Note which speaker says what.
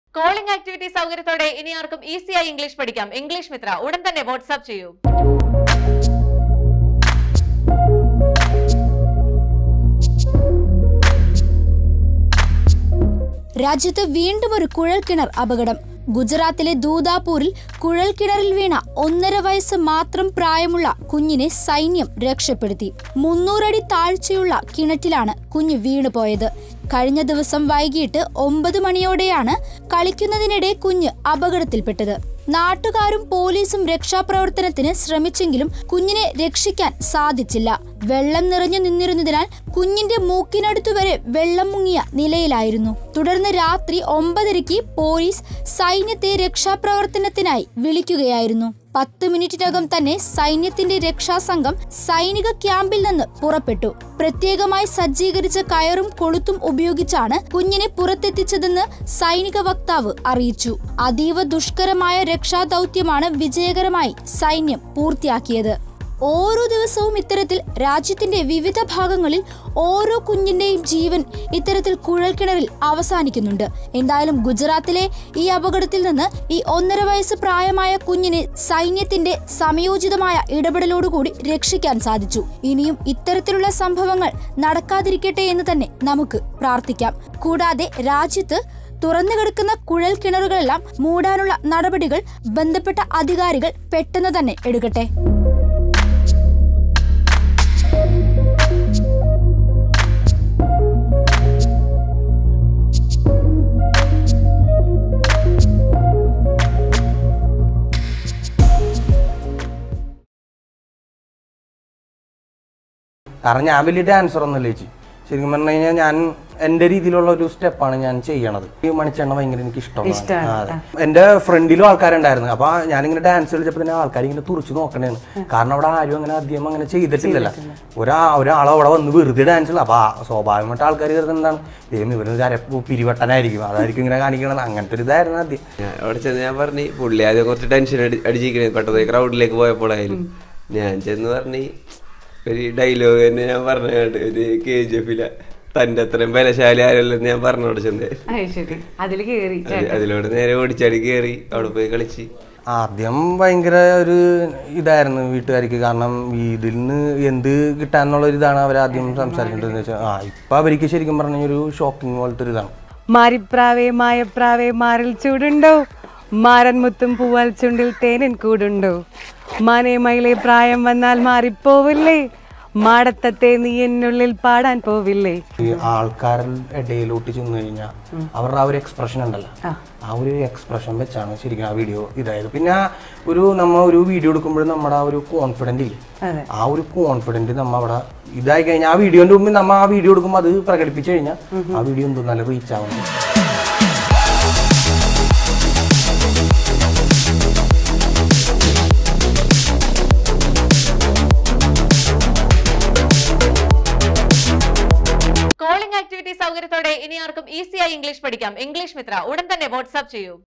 Speaker 1: calling activity സൗകര്യത്തോടെ ഇനി ആർക്കും ഈസിയായി ഇംഗ്ലീഷ് പഠിക്കാം ഇംഗ്ലീഷ് മിത്ര ഉടൻ തന്നെ വാട്സ്ആപ്പ് ചെയ്യൂ
Speaker 2: രാജ്യത്ത് വീണ്ടും ഒരു കുഴൽക്കിണർ അപകടം ഗുജറാത്തിലെ ദൂതാപൂരിൽ കുഴൽക്കിണറിൽ വീണ ഒന്നര വയസ്സ് മാത്രം പ്രായമുള്ള കുഞ്ഞിനെ സൈന്യം രക്ഷപ്പെടുത്തി മുന്നൂറടി താഴ്ചയുള്ള കിണറ്റിലാണ് കുഞ്ഞ് വീണുപോയത് കഴിഞ്ഞ ദിവസം വൈകിട്ട് ഒമ്പത് മണിയോടെയാണ് കളിക്കുന്നതിനിടെ കുഞ്ഞ് അപകടത്തിൽപ്പെട്ടത് നാട്ടുകാരും പോലീസും രക്ഷാപ്രവർത്തനത്തിന് ശ്രമിച്ചെങ്കിലും കുഞ്ഞിനെ രക്ഷിക്കാൻ സാധിച്ചില്ല വെള്ളം നിറഞ്ഞു നിന്നിരുന്നതിനാൽ കുഞ്ഞിന്റെ മൂക്കിനടുത്തു വരെ വെള്ളം മുങ്ങിയ നിലയിലായിരുന്നു തുടർന്ന് രാത്രി ഒമ്പതരയ്ക്ക് പോലീസ് സൈന്യത്തെ രക്ഷാപ്രവർത്തനത്തിനായി വിളിക്കുകയായിരുന്നു പത്ത് മിനിറ്റിനകം തന്നെ സൈന്യത്തിന്റെ രക്ഷാസംഘം സൈനിക ക്യാമ്പിൽ നിന്ന് പുറപ്പെട്ടു പ്രത്യേകമായി സജ്ജീകരിച്ച കയറും കൊളുത്തും ഉപയോഗിച്ചാണ് കുഞ്ഞിനെ പുറത്തെത്തിച്ചതെന്ന് സൈനിക വക്താവ് അറിയിച്ചു അതീവ ദുഷ്കരമായ രക്ഷാദൗത്യമാണ് വിജയകരമായി സൈന്യം പൂർത്തിയാക്കിയത് ഓരോ ദിവസവും ഇത്തരത്തിൽ രാജ്യത്തിന്റെ വിവിധ ഭാഗങ്ങളിൽ ഓരോ കുഞ്ഞിന്റെയും ജീവൻ ഇത്തരത്തിൽ കുഴൽക്കിണറിൽ അവസാനിക്കുന്നുണ്ട് എന്തായാലും ഗുജറാത്തിലെ ഈ അപകടത്തിൽ നിന്ന് ഈ ഒന്നര വയസ്സ് പ്രായമായ കുഞ്ഞിനെ സൈന്യത്തിന്റെ സമയോചിതമായ ഇടപെടലോടുകൂടി രക്ഷിക്കാൻ സാധിച്ചു ഇനിയും ഇത്തരത്തിലുള്ള സംഭവങ്ങൾ നടക്കാതിരിക്കട്ടെ എന്ന് തന്നെ നമുക്ക് പ്രാർത്ഥിക്കാം കൂടാതെ രാജ്യത്ത് തുറന്നു കിടക്കുന്ന കുഴൽ കിണറുകളെല്ലാം മൂടാനുള്ള നടപടികൾ ബന്ധപ്പെട്ട അധികാരികൾ പെട്ടെന്ന് തന്നെ എടുക്കട്ടെ
Speaker 3: കാരണം ഞാൻ വലിയ ഡാൻസർ ഒന്നുമല്ല ചേച്ചി ശരിക്കും പറഞ്ഞു കഴിഞ്ഞാൽ ഞാൻ എൻ്റെ രീതിയിലുള്ള ഒരു സ്റ്റെപ്പാണ് ഞാൻ ചെയ്യണത് ഈ മണിച്ചെണ്ണ ഭയങ്കര എനിക്ക് ഇഷ്ടമാണ് എൻ്റെ ഫ്രണ്ടിലും ആൾക്കാരുണ്ടായിരുന്നു അപ്പൊ ഞാനിങ്ങനെ ഡാൻസ് കളിച്ചപ്പോൾ തന്നെ ആൾക്കാർ ഇങ്ങനെ തുറച്ചു നോക്കണേന്ന് കാരണം അവിടെ ആരും അങ്ങനെ അധികം അങ്ങനെ ചെയ്തിട്ടില്ലല്ലോ ഒരാ ഒരാൾ അവിടെ വന്ന് വെറുതെ ഡാൻസ് അപ്പൊ ആ സ്വാഭാവികമായിട്ട് ആൾക്കാർ കരുതുന്നത് എന്താണ് ദൈവം ഇവരൊരു അരപ്പ് പിരിവട്ടനായിരിക്കും അതായിരിക്കും ഇങ്ങനെ കാണിക്കണത് അങ്ങനത്തെ ഒരു ഇതായിരുന്നു ആദ്യം
Speaker 4: ഞാൻ അവിടെ ചെന്ന് ഞാൻ പറഞ്ഞു പുള്ളി ആദ്യം കുറച്ച് ടെൻഷൻ അടി അടിച്ചിരിക്കണേ പെട്ടെന്ന് ക്രൗഡിലേക്ക് പോയപ്പോഴായാലും ഞാൻ ചെന്ന് പറഞ്ഞു ഒരു ഡയലോഗ് തന്നെ ഞാൻ പറഞ്ഞു കേട്ട് ഒരു കെ ജി എഫില തന്റെ അത്രയും ബലശാലി ആരല്ലെന്ന് ഞാൻ പറഞ്ഞോട് ചെന്നേ
Speaker 5: ശരി അതിൽ കേറി
Speaker 4: അത് അതിലോട് നേരെ ഓടിച്ചാടി കയറി അവിടെ പോയി കളിച്ച്
Speaker 3: ആദ്യം ഭയങ്കര ഒരു ഇതായിരുന്നു വീട്ടുകാർക്ക് കാരണം ഇതിൽ നിന്ന് എന്ത് കിട്ടാന്നുള്ള ഒരു ഇതാണ് അവർ ആദ്യം സംസാരിക്കേണ്ടതെന്ന് വെച്ചാൽ ആ ഇപ്പൊ അവർക്ക് ശരിക്കും പറഞ്ഞ ഒരു ഷോക്കിംഗ് പോലത്തെ ഒരു ഇതാണ്
Speaker 5: മാരിപ്രാവേ മായപ്രാവേ മാറിൽ ചൂടുണ്ടോ മാരൻ മുത്തും പൂവാൽ ചുണ്ടിൽ തേനൻ കൂടുണ്ടോ മാനേ മയിലെ പ്രായം വന്നാൽ മാറിപ്പോവില്ലേ മാടത്തത്തെ നീ എന്നുള്ളിൽ പാടാൻ പോവില്ലേ
Speaker 3: ഈ ആൾക്കാരുടെ ഇടയിലോട്ട് ചെന്ന് കഴിഞ്ഞാൽ അവരുടെ ആ ഒരു എക്സ്പ്രഷൻ ഉണ്ടല്ലോ ആ ഒരു എക്സ്പ്രഷൻ വെച്ചാണ് ശരിക്കും ആ വീഡിയോ ഇതായത് പിന്നെ ആ ഒരു നമ്മ ഒരു വീഡിയോ എടുക്കുമ്പോഴും നമ്മുടെ ആ ഒരു കോൺഫിഡന്റ് ഇല്ലേ ആ ഒരു കോൺഫിഡന്റ് നമ്മ അവിടെ ഇതായി കഴിഞ്ഞാൽ ആ വീഡിയോന്റെ മുമ്പിൽ നമ്മ ആ വീഡിയോ എടുക്കുമ്പോൾ അത് പ്രകടിപ്പിച്ചു കഴിഞ്ഞാൽ ആ വീഡിയോ എന്തോ നല്ല റീച്ച് ആവുന്നത്
Speaker 1: കോളിംഗ് ആക്ടിവിറ്റി സൗകര്യത്തോടെ ഇനി ആർക്കും ഈസിയായി ഇംഗ്ലീഷ് പഠിക്കാം ഇംഗ്ലീഷ് മിത്ര ഉടൻ തന്നെ വാട്സ്ആപ്പ് ചെയ്യൂ